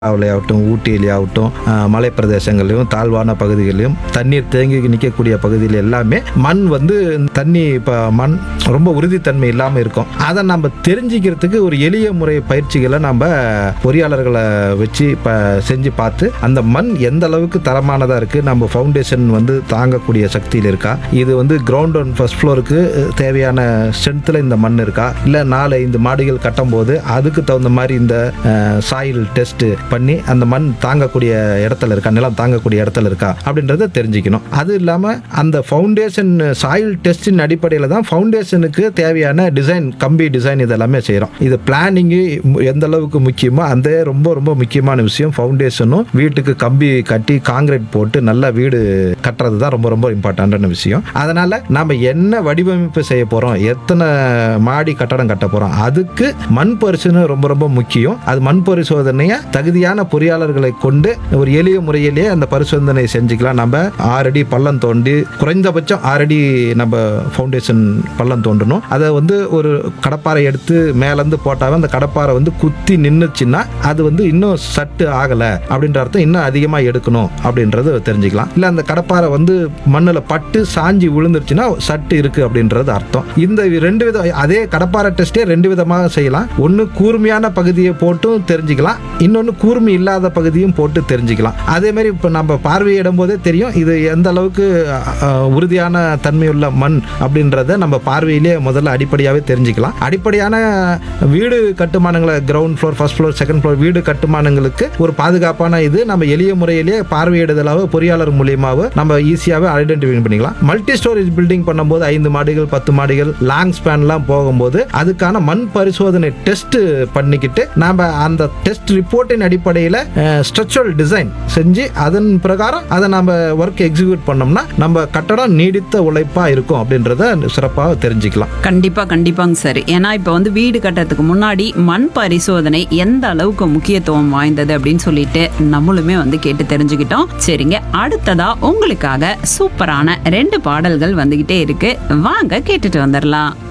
ஆகட்டும் ஊட்டியிலேயாகட்டும் மலை பிரதேசங்களையும் தாழ்வான பகுதிகளிலும் தண்ணீர் தேங்கி நிற்கக்கூடிய பகுதியில் எல்லாமே மண் வந்து தண்ணி இப்போ மண் ரொம்ப உறுதித்தன்மை இல்லாமல் இருக்கும் அதை நம்ம தெரிஞ்சுக்கிறதுக்கு ஒரு எளிய முறை பயிற்சிகளை நம்ம பொறியாளர்களை வச்சு இப்போ செஞ்சு பார்த்து அந்த மண் எந்த அளவுக்கு தரமானதாக இருக்குது நம்ம ஃபவுண்டேஷன் வந்து தாங்கக்கூடிய சக்தியில் இருக்கா இது வந்து கிரவுண்ட் ஒன் ஃபர்ஸ்ட் ஃப்ளோருக்கு தேவையான ஸ்ட்ரென்த்தில் இந்த மண் இருக்கா இல்லை நாலு ஐந்து மாடிகள் கட்டும்போது அதுக்கு தகுந்த மாதிரி இந்த சாயில் டெஸ்ட் பண்ணி அந்த மண் தாங்கக்கூடிய இடத்துல இருக்கா நிலம் தாங்கக்கூடிய இடத்துல இருக்கா அப்படின்றத தெரிஞ்சுக்கணும் அது இல்லாமல் அந்த ஃபவுண்டேஷன் சாயில் டெஸ்டின் அடிப்படையில் தான் ஃபவுண்டேஷனுக்கு தேவையான டிசைன் கம்பி டிசைன் இதெல்லாமே செய்கிறோம் இது பிளானிங்கு எந்த அளவுக்கு முக்கியமோ அந்த ரொம்ப ரொம்ப முக்கியமான விஷயம் ஃபவுண்டேஷனும் வீட்டுக்கு கம்பி கட்டி காங்கிரீட் போட்டு நல்ல வீடு கட்டுறது தான் ரொம்ப ரொம்ப இம்பார்ட்டண்டான விஷயம் அதனால் நம்ம என்ன வடிவமைப்பு செய்ய போகிறோம் எத்தனை மாடி கட்டடம் கட்ட போகிறோம் அதுக்கு மண் பரிசோதனை ரொம்ப ரொம்ப முக்கியம் அது மண் பரிசோதனையை தகுதியான பொறியாளர்களை கொண்டு ஒரு எளிய முறையிலேயே அந்த பரிசோதனை செஞ்சுக்கலாம் நம்ம ஆறடி பள்ளம் தோண்டி குறைந்தபட்சம் ஆறடி நம்ம ஃபவுண்டேஷன் பள்ளம் தோண்டணும் அதை வந்து ஒரு கடப்பாரை எடுத்து மேலேருந்து போட்டாவே அந்த கடப்பாரை வந்து குத்தி நின்றுச்சுன்னா அது வந்து இன்னும் சட்டு ஆகலை அப்படின்ற அர்த்தம் இன்னும் அதிகமாக எடுக்கணும் அப்படின்றது தெரிஞ்சுக்கலாம் இல்லை அந்த கடப்பாரை வந்து மண்ணில் பட்டு சாஞ்சி விழுந்துருச்சுன்னா சட்டு இருக்கு அப்படின்றது அர்த்தம் இந்த ரெண்டு விதம் அதே கடப்பாரை டெஸ்ட்டே ரெண்டு விதமாக செய்யலாம் ஒன்று கூர்மையான பகுதியை போட்டும் தெரிஞ்சுக்கலாம் இன்னொன்று கூர்மை இல்லாத பகுதியும் போட்டு தெரிஞ்சுக்கலாம் அதே மாதிரி இப்போ நம்ம பார்வையிடும் போதே தெரியும் இது எந்த அளவுக்கு அஹ், உறுதியான தன்மையுள்ள மண் அப்படின்றத நம்ம பார்வையிலே முதல்ல அடிப்படையாகவே தெரிஞ்சுக்கலாம் அடிப்படையான வீடு கட்டுமானங்களை ground floor first floor second floor வீடு கட்டுமானங்களுக்கு ஒரு பாதுகாப்பான இது நம்ம எளிய முறையிலேயே பார்வையிடுதலாக பொறியாளர் மூலியமாக நம்ம ஈஸியாகவே ஐடென்டிஃபை பண்ணிக்கலாம் மல்டி ஸ்டோரேஜ் பில்டிங் பண்ணும்போது ஐந்து மாடிகள் பத்து மாடிகள் லாங் ஸ்பேன்லாம் போகும்போது அதுக்கான மண் பரிசோதனை டெஸ்ட் பண்ணிக்கிட்டு நாம அந்த டெஸ்ட் ரிப்போர்ட்டின் அடிப்படையில் ஸ்ட்ரக்சரல் டிசைன் செஞ்சு அதன் பிரகாரம் அதை நம்ம ஒர்க் எக்ஸிக்யூட் பண்ணோம்னா நம்ம கட்டடம் நீடித்த உழைப்பா இருக்கும் அப்படின்றத சிறப்பாக தெரிஞ்சுக்கலாம் கண்டிப்பா கண்டிப்பாங்க சார் ஏன்னா இப்போ வந்து வீடு கட்டுறதுக்கு முன்னாடி மண் பரிசோதனை எந்த அளவுக்கு முக்கியத்துவம் வாய்ந்தது அப்படின்னு சொல்லிட்டு நம்மளுமே வந்து கேட்டு தெரிஞ்சுக்கிட்டோம் சரிங்க அடுத்ததா உங்களுக்காக சூப்பரான ரெண்டு பாடல்கள் வந்துகிட்டே இருக்கு வாங்க கேட்டுட்டு வந்துடலாம்